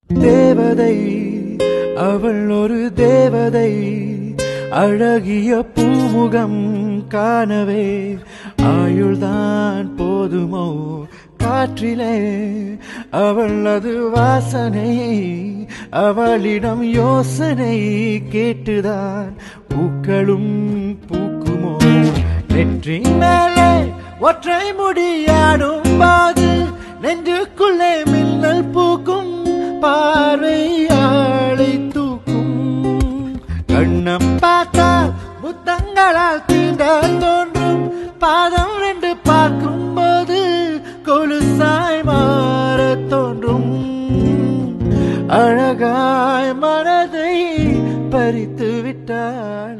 தேவதை அவள் ஒரு தேவதை அழகிய பூமுகம் காணவே ஆயுள்தான் போதுமோ காற்றிலே அவள் அது வாசனை அவளிடம் யோசனை கேட்டுதான் பூக்களும் பூக்குமோ நெற்றி மேலே ஒற்றை முடியாடும் போது நெஞ்சுக்குள்ளே மின்னல் பூக்கும் பார்வை ஆளை தூக்கும் கண்ணம் பார்த்தா முத்தங்களால் தீண்ட தோன்றும் பாதம் ரெண்டு பார்க்கும் போது கொலுசாய் மாற தோன்றும் அழகாய் மனதை பறித்து விட்டாள்